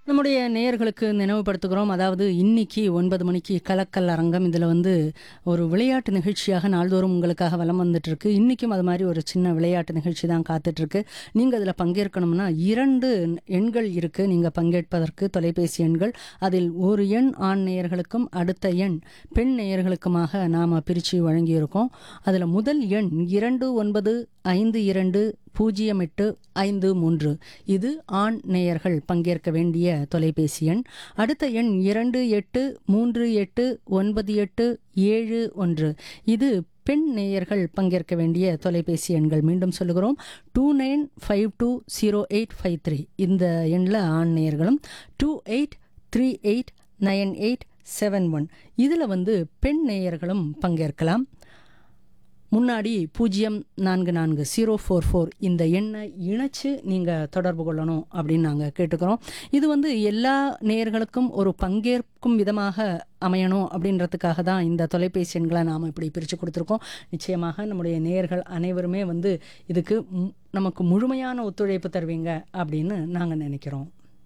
நம்முடைய நேயர்களுக்கு நினைவுபடுத்துகிறோம் அதாவது இன்னைக்கு ஒன்பது மணிக்கு கலக்கல் அரங்கம் இதில் வந்து ஒரு விளையாட்டு நிகழ்ச்சியாக நாள்தோறும் உங்களுக்காக வலம் வந்துட்டு இருக்கு இன்றைக்கும் அது மாதிரி ஒரு சின்ன விளையாட்டு நிகழ்ச்சி தான் காத்துட்ருக்கு நீங்கள் அதில் பங்கேற்கணும்னா இரண்டு எண்கள் இருக்குது நீங்கள் பங்கேற்பதற்கு தொலைபேசி எண்கள் அதில் ஒரு எண் ஆண் நேயர்களுக்கும் அடுத்த எண் பெண் நேயர்களுக்குமாக நாம் பிரித்து வழங்கியிருக்கோம் அதில் முதல் எண் இரண்டு ஒன்பது ஐந்து இரண்டு பூஜ்ஜியம் எட்டு ஐந்து மூன்று இது ஆண் நேயர்கள் பங்கேற்க வேண்டிய தொலைபேசி எண் அடுத்த எண் இரண்டு எட்டு மூன்று எட்டு ஒன்பது எட்டு ஏழு ஒன்று இது பெண் நேயர்கள் பங்கேற்க வேண்டிய தொலைபேசி எண்கள் மீண்டும் சொல்லுகிறோம் two nine five two zero eight five three இந்த எண்ணில் ஆண் நேயர்களும் two eight three eight nine eight seven one இதில் வந்து பெண் நேயர்களும் பங்கேற்கலாம் முன்னாடி பூஜ்ஜியம் நான்கு நான்கு ஜீரோ ஃபோர் ஃபோர் இந்த எண்ணை இணைச்சு நீங்கள் தொடர்பு கொள்ளணும் அப்படின்னு நாங்கள் கேட்டுக்கிறோம் இது வந்து எல்லா நேயர்களுக்கும் ஒரு பங்கேற்கும் விதமாக அமையணும் அப்படின்றதுக்காக தான் இந்த தொலைபேசி எண்களை நாம் இப்படி பிரித்து கொடுத்துருக்கோம் நிச்சயமாக நம்முடைய நேயர்கள் அனைவருமே வந்து இதுக்கு மு- நமக்கு முழுமையான ஒத்துழைப்பு தருவீங்க அப்படின்னு நாங்கள் நினைக்கிறோம்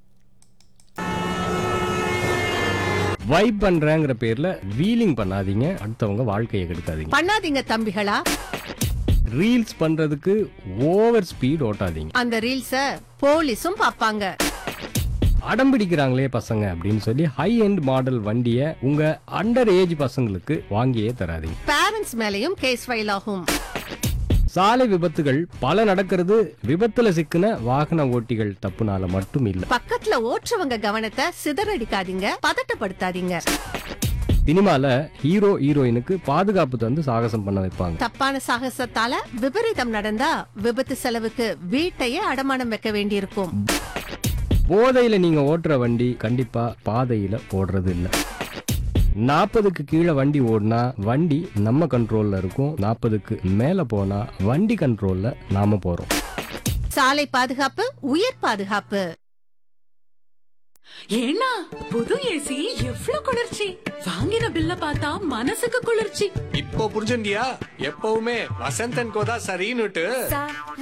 வைப் பண்றேங்கிற பேர்ல வீலிங் பண்ணாதீங்க அடுத்தவங்க வாழ்க்கையை கெடுக்காதீங்க பண்ணாதீங்க தம்பிகளா ரீல்ஸ் பண்றதுக்கு ஓவர் ஸ்பீட் ஓட்டாதீங்க அந்த ரீல்ஸ போலீஸும் பாப்பாங்க அடம் பிடிக்கிறாங்களே பசங்க அப்படின்னு சொல்லி ஹை எண்ட் மாடல் வண்டியை உங்க அண்டர் ஏஜ் பசங்களுக்கு வாங்கியே தராதீங்க பேரண்ட்ஸ் மேலயும் கேஸ் ஃபைல் ஆகும் சாலை விபத்துகள் பல நடக்கிறது விபத்துல சிக்கின வாகன ஓட்டிகள் தப்புனால மட்டும் இல்ல பக்கத்துல ஓட்டுறவங்க கவனத்தை சிதறடிக்காதீங்க பதட்டப்படுத்தாதீங்க சினிமால ஹீரோ ஹீரோயினுக்கு பாதுகாப்பு தந்து சாகசம் பண்ண வைப்பாங்க தப்பான சாகசத்தால விபரீதம் நடந்தா விபத்து செலவுக்கு வீட்டையே அடமானம் வைக்க வேண்டியிருக்கும் போதையில நீங்க ஓட்டுற வண்டி கண்டிப்பா பாதையில ஓடுறது இல்ல நாற்பதுக்கு கீழே வண்டி ஓடினா வண்டி நம்ம கண்ட்ரோல்ல இருக்கும் நாற்பதுக்கு மேல போனா வண்டி கண்ட்ரோல்ல நாம போறோம் சாலை பாதுகாப்பு உயிர் பாதுகாப்பு ஏன்னா புது ஏசி எவ்ளோ குளிர்ச்சி வாங்கின பில்ல பார்த்தா மனசுக்கு குளிர்ச்சி இப்போ புரிஞ்சுண்டியா எப்பவுமே வசந்தன் கோதா சரின்னுட்டு